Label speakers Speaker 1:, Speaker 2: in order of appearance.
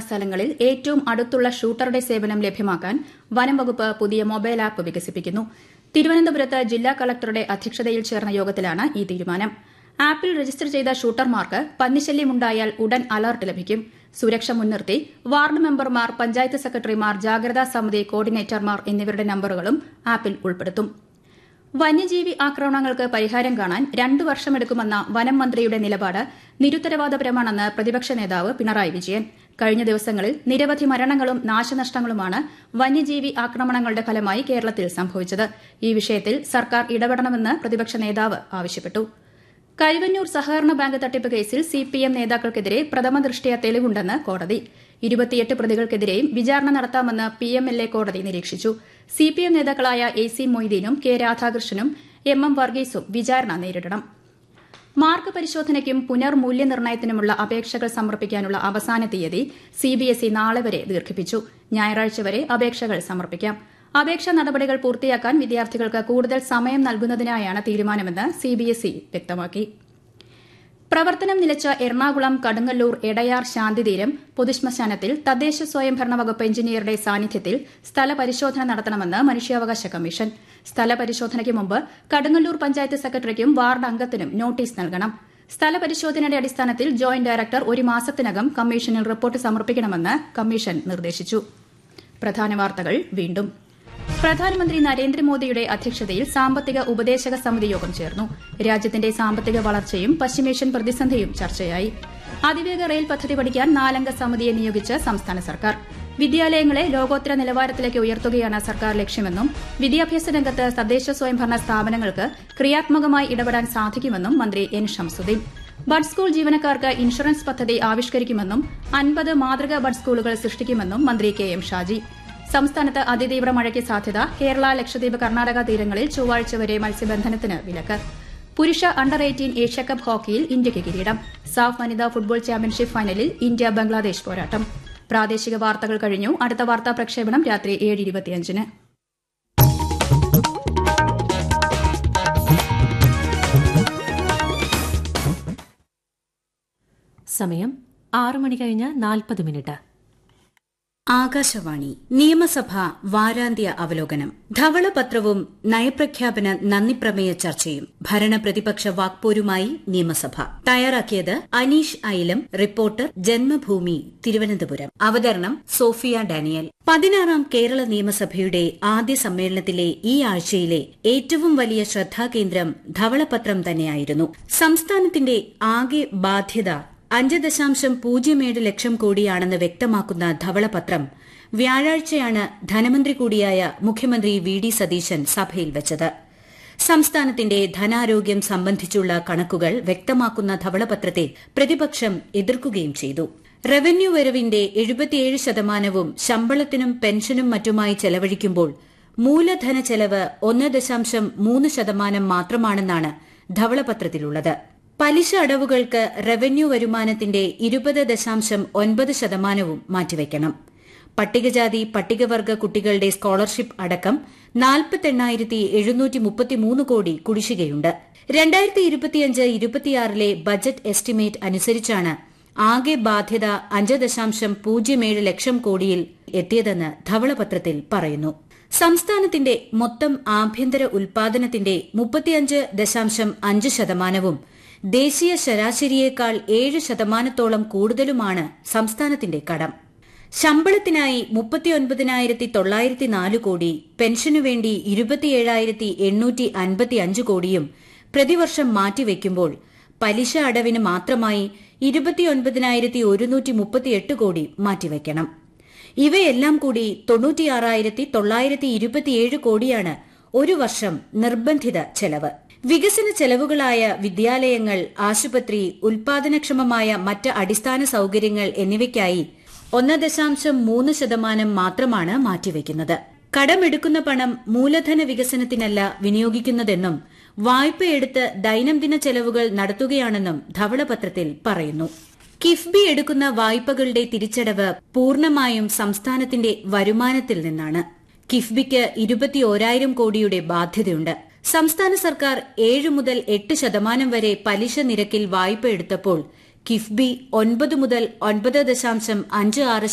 Speaker 1: സ്ഥലങ്ങളിൽ ഏറ്റവും അടുത്തുള്ള ഷൂട്ടറുടെ സേവനം ലഭ്യമാക്കാൻ വനം വകുപ്പ് പുതിയ മൊബൈൽ ആപ്പ് വികസിപ്പിക്കുന്നു തിരുവനന്തപുരത്ത് ജില്ലാ കളക്ടറുടെ അധ്യക്ഷതയിൽ ചേർന്ന യോഗത്തിലാണ് ഈ തീരുമാനം ആപ്പിൽ രജിസ്റ്റർ ചെയ്ത ഷൂട്ടർമാർക്ക് പന്നിശല്യമുണ്ടായാൽ ഉടൻ അലർട്ട് ലഭിക്കും സുരക്ഷ മുൻനിർത്തി വാർഡ് മെമ്പർമാർ പഞ്ചായത്ത് സെക്രട്ടറിമാർ ജാഗ്രതാ സമിതി കോർഡിനേറ്റർമാർ എന്നിവരുടെ നമ്പറുകളും ആപ്പിൽ ഉൾപ്പെടുത്തും വന്യജീവി ആക്രമണങ്ങൾക്ക് പരിഹാരം കാണാൻ രണ്ടു വർഷമെടുക്കുമെന്ന വനം മന്ത്രിയുടെ നിലപാട് നിരുത്തരവാദപരമാണെന്ന് പ്രതിപക്ഷ നേതാവ് പിണറായി വിജയൻ കഴിഞ്ഞ ദിവസങ്ങളിൽ നിരവധി മരണങ്ങളും നാശനഷ്ടങ്ങളുമാണ് വന്യജീവി ആക്രമണങ്ങളുടെ ഫലമായി കേരളത്തിൽ സംഭവിച്ചത് ഈ വിഷയത്തിൽ സർക്കാർ ഇടപെടണമെന്ന് പ്രതിപക്ഷ നേതാവ് ആവശ്യപ്പെട്ടു കരുവന്നൂർ സഹകരണ ബാങ്ക് തട്ടിപ്പ് കേസിൽ സിപിഎം നേതാക്കൾക്കെതിരെ പ്രഥമ ദൃഷ്ടിയ തെളിവുണ്ടെന്ന് കോടതി ഇരുപത്തിയെട്ട് പ്രതികൾക്കെതിരെയും വിചാരണ നടത്താമെന്ന് പിഎംഎൽഎ കോടതി നിരീക്ഷിച്ചു സിപിഎം നേതാക്കളായ എ സി മൊയ്തീനും കെ രാധാകൃഷ്ണനും എം എം വർഗീസും വിചാരണ നേരിടണം മാർക്ക് പരിശോധനയ്ക്കും പുനർമൂല്യനിർണ്ണയത്തിനുമുള്ള അപേക്ഷകൾ സമർപ്പിക്കാനുള്ള അവസാന തീയതി സിബിഎസ്ഇ നാളെ വരെ ദീർഘിപ്പിച്ചു ഞായറാഴ്ച വരെ അപേക്ഷകൾ സമർപ്പിക്കാം അപേക്ഷാ നടപടികൾ പൂർത്തിയാക്കാൻ വിദ്യാർത്ഥികൾക്ക് കൂടുതൽ സമയം നൽകുന്നതിനായാണ് തീരുമാനമെന്ന് സിബിഎസ്ഇ വ്യക്തമാക്കി പ്രവർത്തനം നിലച്ച എറണാകുളം കടുങ്ങല്ലൂർ എടയാർ ശാന്തിതീരം പൊതുശ്മശാനത്തിൽ തദ്ദേശ സ്വയംഭരണ വകുപ്പ് എഞ്ചിനീയറുടെ സാന്നിധ്യത്തിൽ സ്ഥലപരിശോധന നടത്തണമെന്ന് മനുഷ്യാവകാശ കമ്മീഷൻ സ്ഥലപരിശോധനയ്ക്ക് മുമ്പ് കടുങ്ങല്ലൂർ പഞ്ചായത്ത് സെക്രട്ടറിക്കും വാർഡ് അംഗത്തിനും നോട്ടീസ് നൽകണം സ്ഥലപരിശോധനയുടെ അടിസ്ഥാനത്തിൽ ജോയിന്റ് ഡയറക്ടർ ഒരു മാസത്തിനകം കമ്മീഷനിൽ റിപ്പോർട്ട് സമർപ്പിക്കണമെന്ന് കമ്മീഷൻ നിർദ്ദേശിച്ചു പ്രധാന വാർത്തകൾ വീണ്ടും പ്രധാനമന്ത്രി നരേന്ദ്രമോദിയുടെ അധ്യക്ഷതയിൽ സാമ്പത്തിക ഉപദേശക സമിതി യോഗം ചേർന്നു രാജ്യത്തിന്റെ സാമ്പത്തിക വളർച്ചയും പശ്ചിമേഷ്യൻ പ്രതിസന്ധിയും ചർച്ചയായി അതിവേഗ റെയിൽ പദ്ധതി പഠിക്കാൻ നാലംഗ സമിതിയെ നിയോഗിച്ച് സംസ്ഥാന സർക്കാർ വിദ്യാലയങ്ങളെ ലോകോത്തര നിലവാരത്തിലേക്ക് ഉയർത്തുകയാണ് സർക്കാർ ലക്ഷ്യമെന്നും വിദ്യാഭ്യാസ രംഗത്ത് തദ്ദേശ സ്വയംഭരണ സ്ഥാപനങ്ങൾക്ക് ക്രിയാത്മകമായി ഇടപെടാൻ സാധിക്കുമെന്നും മന്ത്രി എൻ ഷംസുദ്ദീൻ ബഡ് സ്കൂൾ ജീവനക്കാർക്ക് ഇൻഷുറൻസ് പദ്ധതി ആവിഷ്കരിക്കുമെന്നും അൻപത് മാതൃകാ ബഡ് സ്കൂളുകൾ സൃഷ്ടിക്കുമെന്നും മന്ത്രി കെ എം ഷാജി സംസ്ഥാനത്ത് അതിതീവ്ര മഴയ്ക്ക് സാധ്യത കേരള ലക്ഷദ്വീപ് കർണാടക തീരങ്ങളിൽ ചൊവ്വാഴ്ച വരെ മത്സ്യബന്ധനത്തിന് വിലക്ക് പുരുഷ അണ്ടർ എയ്റ്റീൻ ഏഷ്യാകപ്പ് ഹോക്കിയിൽ ഇന്ത്യയ്ക്ക് കിരീടം സാഫ് വനിതാ ഫുട്ബോൾ ചാമ്പ്യൻഷിപ്പ് ഫൈനലിൽ ഇന്ത്യ ബംഗ്ലാദേശ് പോരാട്ടം പ്രാദേശിക വാർത്തകൾ കഴിഞ്ഞു അടുത്ത വാർത്താ പ്രക്ഷേപണം രാത്രി ഏഴ് ഇരുപത്തിയഞ്ചിന്
Speaker 2: സമയം ആറു മണി കഴിഞ്ഞ് നാൽപ്പത് മിനിറ്റ്
Speaker 3: ആകാശവാണി നിയമസഭ വാരാന്ത്യ അവലോകനം ധവളപത്രവും നയപ്രഖ്യാപന നന്ദിപ്രമേയ ചർച്ചയും ഭരണപ്രതിപക്ഷ വാക്പോരുമായി നിയമസഭ തയ്യാറാക്കിയത് അനീഷ് ഐലം റിപ്പോർട്ടർ ജന്മഭൂമി തിരുവനന്തപുരം അവതരണം സോഫിയ ഡാനിയൽ പതിനാറാം കേരള നിയമസഭയുടെ ആദ്യ സമ്മേളനത്തിലെ ഈ ആഴ്ചയിലെ ഏറ്റവും വലിയ ശ്രദ്ധാകേന്ദ്രം ധവളപത്രം തന്നെയായിരുന്നു സംസ്ഥാനത്തിന്റെ ആകെ ബാധ്യത അഞ്ച് ദശാംശം പൂജ്യം ഏഴ് ലക്ഷം കോടിയാണെന്ന് വ്യക്തമാക്കുന്ന ധവളപത്രം വ്യാഴാഴ്ചയാണ് ധനമന്ത്രി കൂടിയായ മുഖ്യമന്ത്രി വി ഡി സതീശൻ സഭയിൽ വെച്ചത് സംസ്ഥാനത്തിന്റെ ധനാരോഗ്യം സംബന്ധിച്ചുള്ള കണക്കുകൾ വ്യക്തമാക്കുന്ന ധവളപത്രത്തെ പ്രതിപക്ഷം എതിർക്കുകയും ചെയ്തു റവന്യൂ വരവിന്റെ എഴുപത്തിയേഴ് ശതമാനവും ശമ്പളത്തിനും പെൻഷനും മറ്റുമായി ചെലവഴിക്കുമ്പോൾ മൂലധന ചെലവ് ഒന്ന് ദശാംശം മൂന്ന് ശതമാനം മാത്രമാണെന്നാണ് ധവളപത്രത്തിലുള്ളത് പലിശ അടവുകൾക്ക് റവന്യൂ വരുമാനത്തിന്റെ ഇരുപത് ദശാംശം ഒൻപത് ശതമാനവും മാറ്റിവയ്ക്കണം പട്ടികജാതി പട്ടികവർഗ കുട്ടികളുടെ സ്കോളർഷിപ്പ് അടക്കം നാൽപ്പത്തെണ്ണായിരത്തി എഴുന്നൂറ്റി മുപ്പത്തിമൂന്ന് കോടി കുടിശ്ശികയുണ്ട് രണ്ടായിരത്തി ഇരുപത്തിയഞ്ച് ഇരുപത്തിയാറിലെ ബജറ്റ് എസ്റ്റിമേറ്റ് അനുസരിച്ചാണ് ആകെ ബാധ്യത അഞ്ച് ദശാംശം പൂജ്യം ഏഴ് ലക്ഷം കോടിയിൽ എത്തിയതെന്ന് ധവളപത്രത്തിൽ പറയുന്നു സംസ്ഥാനത്തിന്റെ മൊത്തം ആഭ്യന്തര ഉൽപാദനത്തിന്റെ മുപ്പത്തിയഞ്ച് ദശാംശം അഞ്ച് ശതമാനവും ദേശീയ ശരാശരിയേക്കാൾ ഏഴ് ശതമാനത്തോളം കൂടുതലുമാണ് സംസ്ഥാനത്തിന്റെ കടം ശമ്പളത്തിനായി മുപ്പത്തിയൊൻപതിനായിരത്തി തൊള്ളായിരത്തി നാല് കോടി പെൻഷനുവേണ്ടി ഇരുപത്തിയേഴായിരത്തി എണ്ണൂറ്റി അൻപത്തിയഞ്ച് കോടിയും പ്രതിവർഷം മാറ്റിവെക്കുമ്പോൾ പലിശ അടവിന് മാത്രമായി ഇരുപത്തിയൊൻപതിനായിരത്തി ഒരുന്നൂറ്റി മുപ്പത്തിയെട്ട് കോടി മാറ്റിവെക്കണം ഇവയെല്ലാം കൂടി തൊണ്ണൂറ്റിയാറായിരത്തി തൊള്ളായിരത്തി ഇരുപത്തിയേഴ് കോടിയാണ് ഒരു വർഷം നിർബന്ധിത ചെലവ് വികസന ചെലവുകളായ വിദ്യാലയങ്ങൾ ആശുപത്രി ഉൽപാദനക്ഷമമായ മറ്റ് അടിസ്ഥാന സൌകര്യങ്ങൾ എന്നിവയ്ക്കായി ഒന്ന് ദശാംശം മൂന്ന് ശതമാനം മാത്രമാണ് മാറ്റിവെക്കുന്നത് കടമെടുക്കുന്ന പണം മൂലധന വികസനത്തിനല്ല വിനിയോഗിക്കുന്നതെന്നും വായ്പയെടുത്ത് ദൈനംദിന ചെലവുകൾ നടത്തുകയാണെന്നും ധവളപത്രത്തിൽ പറയുന്നു കിഫ്ബി എടുക്കുന്ന വായ്പകളുടെ തിരിച്ചടവ് പൂർണ്ണമായും സംസ്ഥാനത്തിന്റെ വരുമാനത്തിൽ നിന്നാണ് കിഫ്ബിക്ക് ഇരുപത്തിയോരായിരം കോടിയുടെ ബാധ്യതയുണ്ട് സംസ്ഥാന സർക്കാർ ഏഴ് മുതൽ എട്ട് ശതമാനം വരെ പലിശ നിരക്കിൽ വായ്പ എടുത്തപ്പോൾ കിഫ്ബി ഒൻപത് മുതൽ ഒൻപത് ദശാംശം അഞ്ച് ആറ്